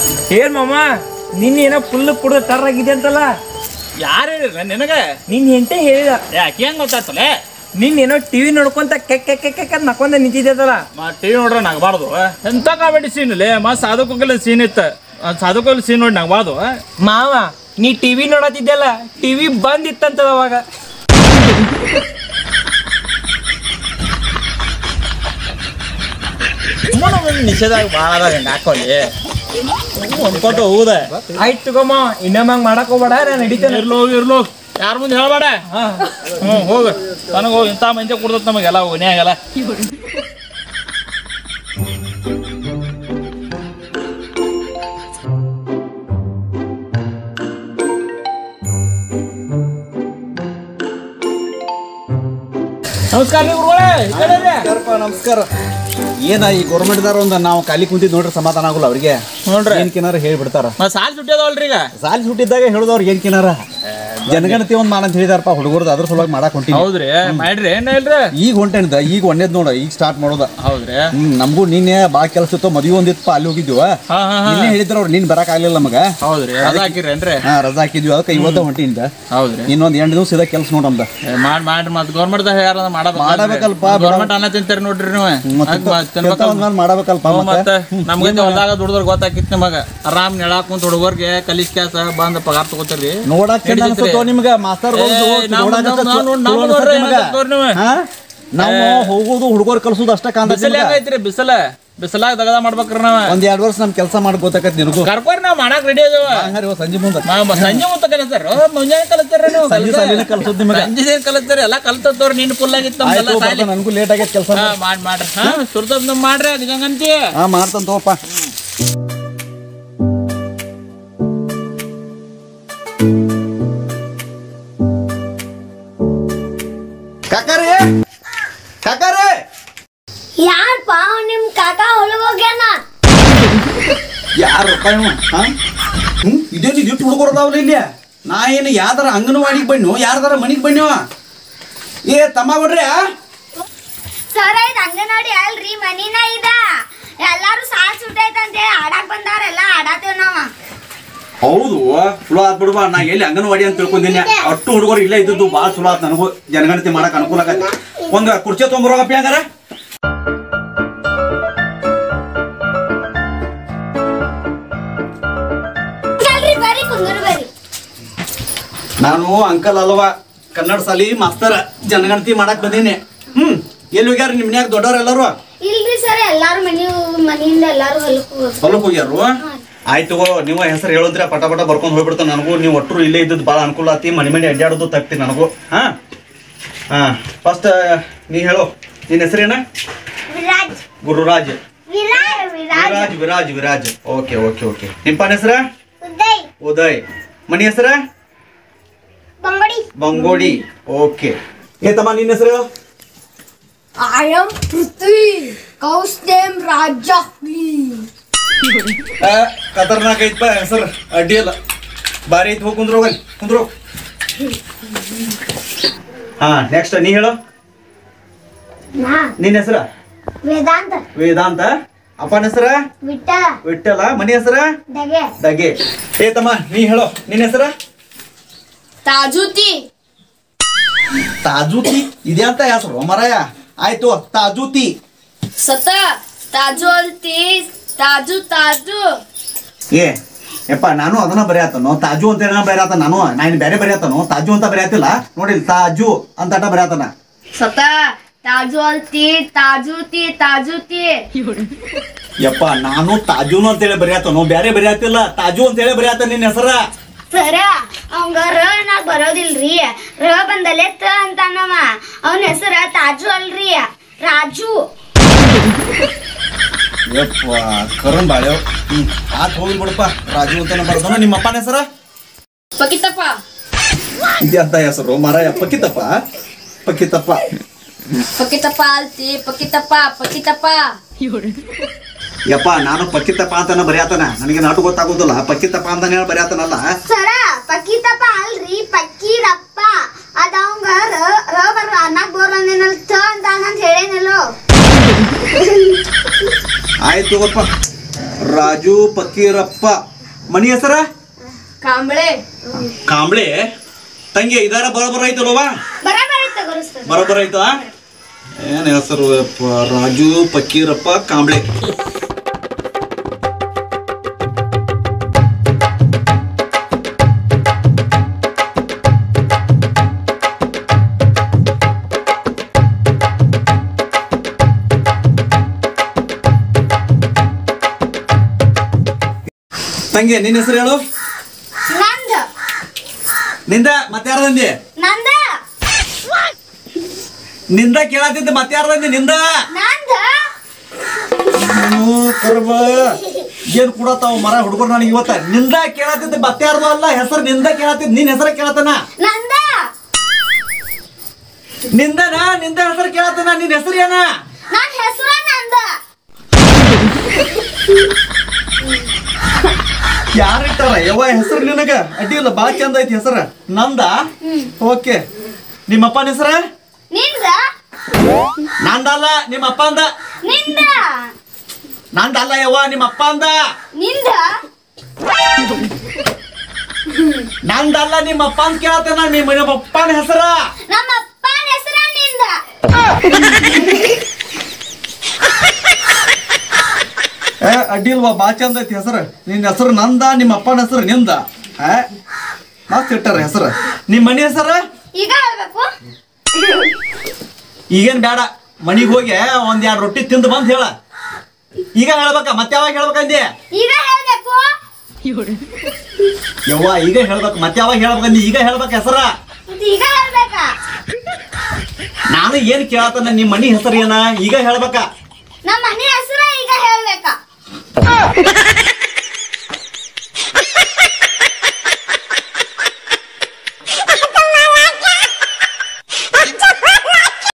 ಏನ್ ಮಾಮ ನಿನ್ನ ಏನೋ ಫುಲ್ ಕುಡ್ದ ಟರ್ರಾಗಿದೆ ಅಂತಲ್ಲ ಯಾರು ನಿನಗ ನಿನ್ ಹೆಂಡತಿ ಹೇಳಿದ ಯಾಕೆ ಹೆಂಗ್ ಗೊತ್ತಾಯ್ತಲೆ ನಿನ್ ಏನೋ ಟಿವಿ ನೋಡ್ಕೊಂತ ಕೆಕ್ ಕೆಕ್ ಕೆಕ್ ಕೆಕ್ ಅಂತ ನಕ್ಕೊಂತ ನಿಂತಿದ್ದಲ್ಲ ಮಾ ಟಿವಿ ನೋಡ್ರೆ ನಗಬಾರ್ದು ಎಂತ ಕಾಮಿಡಿ ಸೀನ್ ಲೇ ಮಾ ಸಾಧುಕೋಗಲ್ಲ ಸೀನ್ ಇತ್ತು ಸಾಧುಕೋಗಲ್ ಸೀನ್ ನೋಡಿ ನಗಬಾರ್ದು ಮಾವ ನೀ ಟಿವಿ ನೋಡತ್ತಿದ್ದಲ್ಲ ಟಿವಿ ಬಂದ್ ಇತ್ತಂತದ ಅವಾಗ ನಿಷೇಧಾಗ ಭಾಳ ಅದ ಹಂಗೆ ಹಾಕೊಳ್ಳಿ ಅನ್ಕೊಟ್ಟು ಹೋಗುದ ಆಯ್ತು ತಗೋಮ ಇನ್ನೊಮ್ಮೆ ಹಂಗ್ ಮಾಡಕ್ ಹೋಗ್ಬೇಡ ನಾನು ನಡೀತೇನೆ ಇರ್ಲು ಹೋಗಿ ಇರ್ಲು ಹೋಗ್ ಯಾರ ಮುಂದೆ ಹೇಳ್ಬೇಡ ಹ್ಞೂ ಹೋಗು ನನಗೆ ಹೋಗಿ ಇಂಥ ಮಂಚೆ ಕುಡ್ದತ್ ನಮಗೆಲ್ಲ ಮನ್ಯಾಗೆಲ್ಲ ನಮಸ್ಕಾರ ರೀ ಗುರುಗಳೇ ಈ ಕಡೆ ರೀ. ನಮಸ್ಕಾರಪ್ಪ ನಮಸ್ಕಾರ ಏನ ಈ ಗೌರ್ಮೆಂಟ್ದಾರ ಒಂದು ನಾವು ಖಾಲಿ ಕುಂತಿದ್ ನೋಡ್ರಿ ಸಮಾಧಾನ ಆಗುಲ್ಲ ಅವ್ರಿಗೆ ನೋಡ್ರಿ ಏನ್ಕಿನಾರ ಹೇಳ್ಬಿಡ್ತಾರ ಮತ್ತೆ ಸಾಲ್ ಸುಟ್ಟಿದವಲ್ರಿ ಈಗ ಸಾಲಿ ಸುಟ್ಟಿದ್ದಾಗ ಹೇಳುದವ್ರು ಏನ್ಕಿನಾರ ಜನಗಣತಿ ಒಂದ್ ಮಾಡಂತ ಹೇಳಿದಾರಪ್ಪ ಹುಡುಗರ್ದು ಅದ್ರ ಸಲುವಾಗಿ ಮಾಡಕ್ ಹೊಂಟಿನಿ ಹೌದ್ರಿ ಮಾಡ್ರಿ ಏನ್ ಇಲ್ರಿ ಈಗ ಹೊಂಟೇನಿದ ಈಗ ಒಂದೇದ್ ನೋಡ ಈಗ ಸ್ಟಾರ್ಟ್ ಮಾಡೋದ ಹೌದ್ರಿ ಹ್ಮ್ ನಮಗೂ ನಿನ್ನೆ ಬಾಳ ಕೆಲಸ ಇತ್ತು ಮದುವೆ ಒಂದಿತ್ತು ಅಲ್ಲಿ ಹೋಗಿದ್ವಿ ಹಾ ಹಾ ಹಾ ನಿನ್ನೆ ಹೇಳಿದ್ರ ಅವ್ರು ನೀನ್ ಬರಕ್ ಆಗ್ಲಿಲ್ಲ ನಮಗ ಹೌದ್ರಿ ರಜಾ ಹಾಕಿರೇನ್ರಿ ಹಾ ರಜಾ ಹಾಕಿದ್ವಿ ಅದಕ್ಕೆ ಇವತ್ತ ಹೊಂಟಿನಿಂದ ಹೌದ್ರಿ ಇನ್ನೊಂದ್ ಎಂಟು ದಿವಸ ಇದ ಕೆಲಸ ನೋಡಮ್ದ ಏ, ಮಾಡ್ ಮಾಡ್ರಿ ಮತ್ತೆ ಗೌರ್ಮೆಂಟ್ ಯಾರ ಮಾಡಬೇಕಲ್ಪ, ಗೌರ್ಮೆಂಟ್ ಅನ್ನ ತಿಂತಾರಿ ನೋಡ್ರಿ ನೀವು ಅದ್ ಮತ್ತ್ ತಿನ್ಬೇಕಲ್ಲ. ಒಂದ್ ಮಾಡಬೇಕಲ್ಪ ಹ್ಞೂ, ಮತ್ತೆ ಮತ್ತೆ ನಮ್ಗೆ ಹೊಲ್ದಾಗ ದುಡ್ದ್ರ ಗೊತ್ತಾಕಿತ್ ನಿಮಗ ಆರಾಮ್ ನೆಳಾಕ್ ಕುಂತ ಹುಡುಗರ್ಗೆ ಕಲಿಸ್ ಕ್ಯಾಸ ಬಂದ್ ಪಗಾರ ತಗೋತಾರ್ರಿ ನೋಡಕ್ ಚಂದ ಹಿಡಿತೈತ್ರಿ. ಅನ್ಸತ್ತೋ ನಿಮ್ಗ ಮಾಸ್ತರ್ ಏ, ನಾವು- ನಾವು- ನಾವು- ನಾವು ನೋಡ್ರಿ ಏನಂತ ತೋರಿ ನೀವು. ನಾವು ಹೋಗೋದು ಹುಡುಗರು ಕಲ್ಸೋದು ಅಷ್ಟ ಕಾಂತ ಬಿಸಿಲ ಹೆಂಗೈತ್ರಿ ಬಿಸಿಲ ಬಿಸಿಲಾಗ ದಗದ ಮಾಡ್ಬೇಕ್ರಿ ನಾವ ಒಂದ್ ಎರಡ್ ವರ್ಷ ನಮ್ ಕೆಲಸ ಮಾಡಿ ಗೊತ್ತಾಕತ್ ನಿನಗೂ ಕರ್ಕೋರಿ ನಾವ್ ಮಾಡಾಕ್ ರೆಡಿ ಅದೇವ ಹಂಗಾರೆ ಇವತ್ತು ಸಂಜೆ ಮುಂದೆ ನಾವ್ ಸಂಜೆ ಮುಂತ ಕಲಿಸ್ತಾರ ಮುಂಜಾನೆ ಕಲಿಸ್ತಾರ ನೀವು ಸಂಜೆ ಸಾಲಿನ ಕಲ್ಸೋದ್ ನಿಮಗ ಸಂಜೆ ಕಲಿಸ್ತಾರ ಎಲ್ಲ ಕಲ್ತವ್ರ ನಿನ್ ಫುಲ್ ಆಗಿತ್ತು ನಮ್ದೆಲ್ಲ ಆಯ್ತು ಸಾಲಿ. ಬರ್ತಾನೆ, ನನಗೂ ಲೇಟ್ ಆಗೈತೆ ಕೆಲಸ ಹಾ ಮಾಡ್ ಮಾಡ್ರಿ ಹಾ ಸುರ್ತದ್ ಮಾಡ್ರಿ ಅದ್ ಹಂಗಂತಿ ಹಾ ಮಾಡ್ತಾನ ತಗೋಪ್ಪ ಕಾಕಾರಿ ಕಾಕಾರಿ ಯಾರಪ್ಪ ನಿಮ್ ಕಾಕ ಹೊಲಗ್ ಹೋಗ್ಯಾನ ಯಾರಪ್ಪ ಇವ ಹಾ ಹ್ಮ್ ಇದೇನು ಇಟ್ಟು ಹುಡುಗರದಾವಲ್ಲ ಇಲ್ಲಿ ನಾ ಏನು ಯಾವ್ದಾರ ಅಂಗನವಾಡಿಗೆ ಬಣ್ಣು ಯಾರ್ದಾರ ಮನಿಗೆ ಬಣ್ಣವ ಏ ತಮ್ಮ ಬಿಡ್ರಿ ಸರ ಇದು ಅಂಗನವಾಡಿ ಅಲ್ರಿ ಮನಿನ ಇದ ಎಲ್ಲಾರು ಸಾಲ್ ಸುಟ್ಟೈತೆ ಅಂತ ಹೇಳಿ ಆಡಾಕ್ ಬಂದಾರೆಲ್ಲ ಆಡಾತೇವ್ ನಾವ ಹೌದು ಚಲೋ ಆತ್ ಬಿಡುವ ನಾ ಎಲ್ಲಿ ಅಂಗನವಾಡಿ ಅಂತ ತಿಳ್ಕೊಂಡಿನಿ ಅಷ್ಟು ಹುಡುಗರು ಇಲ್ಲೇ ಇದ್ದದ್ದು ಭಾಳ ಚಲೋ ಆತ್ ನನಗೂ ಜನಗಣತಿ ಮಾಡಕ್ ಅನುಕೂಲ ಆಗತ್ತೆ ಒಂದ್ ಕುರ್ಚಿ ತೊಗೊಂಬರೋಗಪ್ಪ ಹಂಗಾರ ಅಲ್ರಿ ಬರ್ರಿ ಕುಂದ್ರು ಬರ್ರಿ ನಾನು ಅಂಕಲ್ ಅಲ್ವಾ ಕನ್ನಡ ಸಾಲಿ ಮಾಸ್ತರ ಜನಗಣತಿ ಮಾಡಕ್ ಬಂದೀನಿ ಹ್ಮ್ ಎಲ್ಲಿ ಹೋಗ್ಯಾರ ನಿಮ್ ಮನ್ಯಾಗ ದೊಡ್ಡವ್ರ ಎಲ್ಲಾರು ಇಲ್ರಿ ಸರ್ ಎಲ್ಲಾರು ಮನಿ ಮನಿಯಿಂದ ಎಲ್ಲಾರು ಹೊಲಕ್ ಹೋಗ್ರಿ ಹೊಲಕ್ ಹೋಗ್ಯಾರು ಆಯ್ತು ನೀವು ಹೆಸರು ಹೇಳಿದ್ರೆ ಪಟ ಪಟ ಬರ್ಕೊಂಡ್ ಹೋಗ್ಬಿಡ್ತಾನೆ ನನಗೂ ನೀವು ಒಟ್ಟರು ಇಲ್ಲೇ ಇದ್ದದ್ದು ಭಾಳ ಅನುಕೂಲ ಆತಿ ಮನೆ ಮನೆ ಅಡ್ಡಾಡೋದು ತಪ್ತಿ ನನಗೂ ಹಾ ಹಾ ಫಸ್ಟ್ ನೀ ಹೇಳು ನಿನ್ನ ಹೆಸರೇನ Viraj Gururaj Viraj Viraj Viraj Viraj Viraj okay okay okay ನಿಂಪನ ಹೆಸರ ಉದಯ್ ಉದಯ್ ಮನಿ ಹೆಸರ ಬಂಗಡಿ ಬಂಗೋಡಿ ಓಕೆ ಏ ತಮ್ಮ ನಿನ್ನ ಹೆಸರು ಐ ಆಮ್ ಪೃಥ್ವಿ ಕೌಸ್ತೇಮ್ ರಾಜ ಖತರ್ನಾಕ್ ಐತಪ್ಪ ಹೆಸರು ಅಡ್ಡಿ ಇಲ್ಲ ಬಾರಿ ಐತಿ ಹೋಗಿ ಕುಂದ್ರು ಹೋಗಲ್ಲಿ ಕುಂದ್ರು ಹಾ ನೆಕ್ಸ್ಟ್ ನೀ ಹೇಳು ನಾ ನಿನ್ನ ಹೆಸರ ವೇದಾಂತ ವೇದಾಂತ ಅಪ್ಪನ ಹೆಸರ ವಿಠಲ ವಿಠಲ ಮನಿ ಹೆಸರ ದಗೆ ದಗೆ ಏ ತಮ್ಮ ನೀ ಹೇಳು ನಿನ್ನ ಹೆಸರ ತಾಜುತಿ ತಾಜೂತಿ ಇದೆ ಅಂತ ಹೆಸರು ಮರಾಯ ಆಯ್ತು ತಾಜೂತಿ ಸತ ತಾಜು ಅಲ್ತಿ ತಾಜು ತಾಜು ಏ ಯಪ್ಪ ನಾನು ಅದನ್ನ ಬರೆಯತ್ತನು ತಾಜು ಅಂತ ಏನೋ ಬರೆಯತ್ತ ನಾನು ನಾನು ಬೇರೆ ಬರೆಯತ್ತನು ತಾಜು ಅಂತ ಬರೆಯತ್ತಿಲ್ಲ ನೋಡಿ ತಾಜು ಅಂತ ಬರೆಯತ್ತನ ಸತ ತಾಜು ಅಲ್ತಿ ತಾಜುತಿ ತಾಜುತಿ ಯಪ್ಪ ನಾನು ತಾಜುನು ಅಂತೇಳಿ ಬರೆಯತ್ತನು ಬೇರೆ ಬರೆಯತ್ತಿಲ್ಲ ತಾಜು ಅಂತೇಳಿ ಬರೆಯತ್ತ ನಿನ್ನ ಹೆಸರ ಸರ ಅವಂಗ ರ ನಾಗ್ ಬರೋದಿಲ್ರಿ ರ ಬಂದಲೆ ತ ಅಂತಾನವ ಅವನ ಹೆಸರ ತಾಜು ಅಲ್ರಿ ರಾಜು ಯಪ್ಪ ಕರಂ ಬಾಳೆವ್ ಹ್ಮ್ ಆತ್ ಹೋಗಿ ಬಿಡಪ್ಪ ರಾಜು ಅಂತಾನೆ ಬರ್ದನ ನಿಮ್ಮ ಅಪ್ಪನ ಹೆಸರ ಪಕಿತಪ್ಪ ಇದೆ ಅಂತ ಹೆಸರು ಮರ ಪಕ್ಕಿತಪ್ಪ ಪಕ್ಕಿತಪ್ಪ ಪಕಿತಪ್ಪ ಅಲ್ತಿ ಪಕಿತಪ್ಪ ಪಕಿತಪ್ಪ ಯಪ್ಪ ನಾನು ಪಕ್ಕಿತಪ್ಪ ಅಂತಾನೆ ಬರೆಯತನ ನನಗೆ ನಾಟು ಗೊತ್ತಾಗೋದಿಲ್ಲ ಪಕ್ಕಿತಪ್ಪ ಅಂತಾನೆ ಹೇಳಿ ಬರೆಯತನಲ್ಲ ಸರ ಪಕಿತಪ್ಪ ಅಲ್ರಿ ಪಕ್ಕೀರಪ್ಪ ಅದ ಅವಂಗ ರ ರ ಬರ ಅನ್ನಕ್ ಬೋರ್ಲಂದೇನಲ್ ತ ಅಂತ ಅಂತ ಹೇಳೇನಲ್ಲೋ ಆಯ್ತು ಗೊಪ್ಪ ರ ರಾಜು ಫಕೀರಪ್ಪ ಮನಿ ಹೆಸರ ಕಾಂಬಳೆ ಕಾಂಬ್ಳೆ ತಂಗಿ ಇದಾರ ಬರೋಬ್ಬರ ಐತಲ್ವಾ ಬರಬರ ತಗೋರಿಸ್ತದೆ ಬರೋಬ್ಬರ ಐತಾ ಏನ್ ಹೆಸರು ಯಪ್ಪ? ರಾಜು ಫಕೀರಪ್ಪ ಕಾಂಬ್ಳೆ ತಂಗಿ ನಿನ್ನ ಹೆಸರು ಹೇಳು ನಂದ ನಿಂದ ಮತ್ತೆ ಯಾರ್ದಂದಿ ನಂದ ನಿಂದ ಕೇಳತ್ತಿದ್ದ ಮತ್ತೆ ಯಾರ್ದಂದಿ ನಿಂದ ನಂದ ಏನು ಕರ್ಮ ಏನ್ ಕೊಡತಾವ ಮರ ಹುಡುಗರು ನನಗೆ ಇವತ್ತ ನಿಂದ ಕೇಳತ್ತಿದ್ದ ಮತ್ತೆ ಯಾರ್ದು ಅಲ್ಲ ಹೆಸರು ನಿಂದ ಕೇಳತ್ತಿದ್ ನಿನ್ ಹೆಸರು ಕೇಳತನ ನಂದ ನಿಂದನ ನಿಂದ ಹೆಸರು ಕೇಳತನ ನಿನ್ ಹೆಸರು ಏನ ನನ್ನ ಹೆಸರು ನಂದ ಯಾರು ಇಟ್ಟಾರ ಯವ್ವ ಹೆಸರು ನಿನಗ ಅಡ್ಡಿ ಇಲ್ಲ ಬಾಳ ಚಂದ ಐತಿ ಹೆಸರ ನಂದ ಓಕೆ ನಿಮ್ಮಪ್ಪನ ಹೆಸರ ನಿಂದ ನಂದಲ್ಲ ನಿಮ್ಮ ಅಪ್ಪ ಅಂದ ನಿಂದ ನಂದಲ್ಲ ಯವ್ವ ನಿಮ್ಮ ಅಪ್ಪ ಅಂದ ನಿಂದ ನಂದಲ್ಲ ನಿಮ್ಮ ಅಪ್ಪ ಅಂತ ಕೇಳತ್ತೇನ ನಿಮ್ಮ ನಿಮ್ಮ ಅಪ್ಪನ ಹೆಸರ ನಮ್ಮ ಅಪ್ಪನ ಹೆಸರು ನಿಂದ ಏ ಅಡ್ಡಿ ಇಲ್ವಾ ಬಾ ಚಂದ ಐತಿ ಹೆಸರು ನಿನ್ನ ಹೆಸರು ನಂದ ನಿಮ್ಮ ಅಪ್ಪನ ಹೆಸರು ನಿಂದ ಏ ಮಸ್ತ್ ಇಟ್ಟಾರ ಹೆಸರು ನಿಮ್ಮ ಮನೆ ಹೆಸರು ಈಗ ಹೇಳ್ಬೇಕು ಈಗೇನ್ ಬೇಡ ಮನಿಗೆ ಹೋಗಿ ಒಂದ್ ಎರಡು ರೊಟ್ಟಿ ತಿಂದು ಬಂದ್ ಹೇಳ ಈಗ ಹೇಳ್ಬೇಕ ಮತ್ತೆ ಯಾವಾಗ ಹೇಳ್ಬೇಕಂದಿ ಈಗ ಹೇಳ್ಬೇಕು ಯವ್ವ ಈಗ ಹೇಳ್ಬೇಕು ಮತ್ತೆ ಯಾವಾಗ ಹೇಳ್ಬೇಕಂದಿ ಈಗ ಹೇಳ್ಬೇಕ ಹೆಸರ ಮತ್ತೆ ಈಗ ಹೇಳ್ಬೇಕಾ ನಾನು ಏನ್ ಕೇಳತ್ತನ ನಿಮ್ಮ ಮನಿ ಹೆಸರು ಏನ ಈಗ ಹೇಳ್ಬೇಕ ನಮ್ಮ ಮನೆ ಹೆಸರು ಈಗ ಹೇಳ್ಬೇಕಾ